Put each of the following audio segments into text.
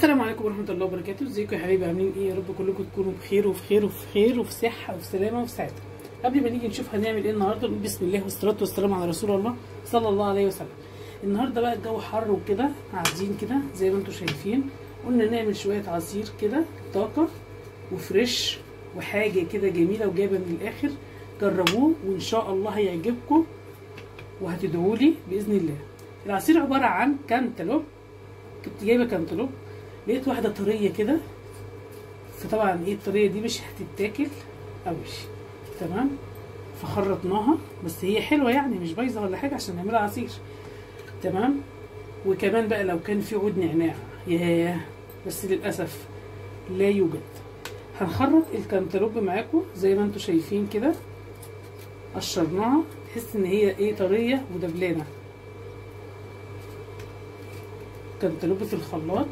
السلام عليكم ورحمه الله وبركاته ازيكم يا حبايبي عاملين ايه يا رب كلكم تكونوا بخير وفي خير وفي خير وفي صحه وفي سلامه وفي سعاده قبل ما نيجي نشوف هنعمل ايه النهارده نقول بسم الله والصلاه والسلام على رسول الله صلى الله عليه وسلم النهارده بقى الجو حر وكده قاعدين كده زي ما انتم شايفين قلنا نعمل شويه عصير كده طاقه وفريش وحاجه كده جميله وجايبه من الاخر جربوه وان شاء الله هيعجبكم وهتدعوا لي باذن الله العصير عباره عن كانتالوب كنت جايبه كانتالوب لقيت واحده طريه كده فطبعا ايه الطريه دي مش هتتاكل قوي تمام فخرطناها بس هي حلوه يعني مش بايظه ولا حاجه عشان نعملها عصير تمام وكمان بقى لو كان في عود نعناع ياه بس للاسف لا يوجد هنخرط الكنتالوب معاكم زي ما انتم شايفين كده قشرناها تحس ان هي ايه طريه ودبلانه كنتالوب في الخلاط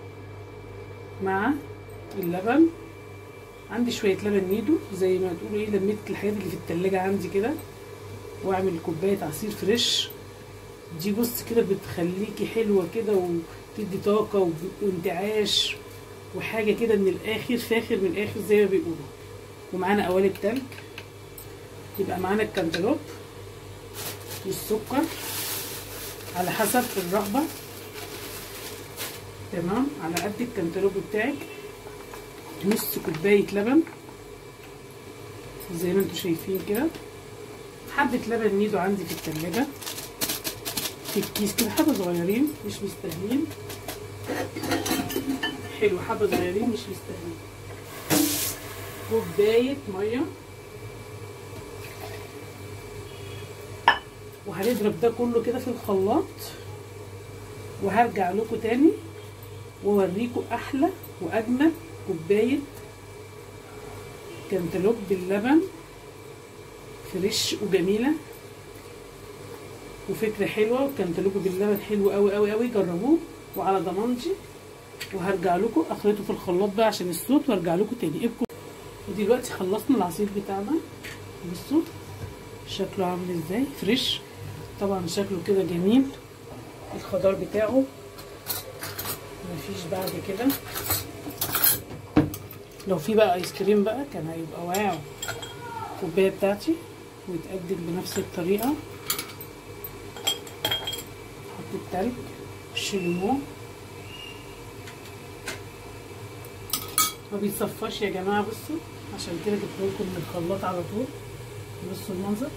مع اللبن عندي شويه لبن نيدو زي ما تقولوا ايه لميت الحاجات اللي في التلاجة عندي كده واعمل كوبايه عصير فريش دي بص كده بتخليكي حلوه كده وتدي طاقه وانتعاش وحاجه كده من الاخر فاخر من الاخر زي ما بيقولوا ومعانا قوالب تلج يبقى معانا الكنتالوب والسكر على حسب الرغبه تمام على قد الكنتالوب بتاعك نص كوبايه لبن زي ما انتم شايفين كده حبه لبن نيدو عندي في التلاجة في الكيس كده حبه صغيرين مش مستاهلين حلو حبه صغيرين مش مستاهلين كوبايه ميه وهنضرب ده كله كده في الخلاط وهرجع لكم تاني واوريكم احلى واجمل كوبايه كنتالوب باللبن فريش وجميله وفكره حلوه والكنتالوب باللبن حلو قوي قوي قوي جربوه وعلى ضمانتي وهرجع لكم اخلطه في الخلاط بقى عشان الصوت وارجع لكم تاني ابكم ودلوقتي خلصنا العصير بتاعنا بصوا شكله عامل ازاي فريش طبعا شكله كده جميل الخضار بتاعه مفيش بعد كده لو في بقى ايس كريم بقى كان هيبقى واو الكوبايه بتاعتي ويتقدم بنفس الطريقه احط التلج وش الليمون ما بيتصفاش يا جماعه بصوا عشان كده جبت لكم من الخلاط على طول بصوا المنظر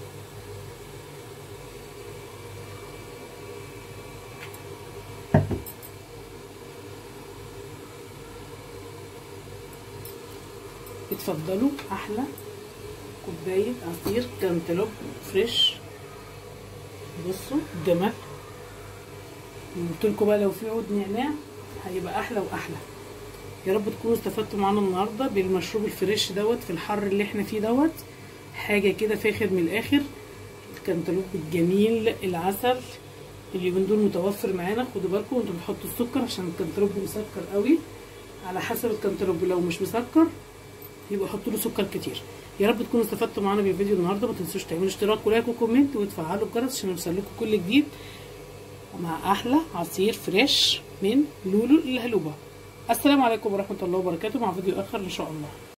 اتفضلوا احلى كوبايه عصير كانتالوب فريش بصوا الجمال قلت لكم بقى لو في عود نعناع هيبقى احلى واحلى يا رب تكونوا استفدتوا معانا النهارده بالمشروب الفريش دوت في الحر اللي احنا فيه دوت حاجه كده فاخر من الاخر الكنتالوب الجميل العسل اليومين دول متوفر معانا خدوا بالكم انتوا بتحطوا السكر عشان الكنتالوب مسكر قوي على حسب الكنتالوب لو مش مسكر يبقى حطوا له سكر كتير يا رب تكونوا استفدتوا معانا بالفيديو النهارده ما تنسوش تعملوا اشتراك ولايك وكومنت وتفعلوا الجرس عشان يوصل لكم كل جديد مع احلى عصير فريش من لولو الهلوبه السلام عليكم ورحمه الله وبركاته مع فيديو اخر ان شاء الله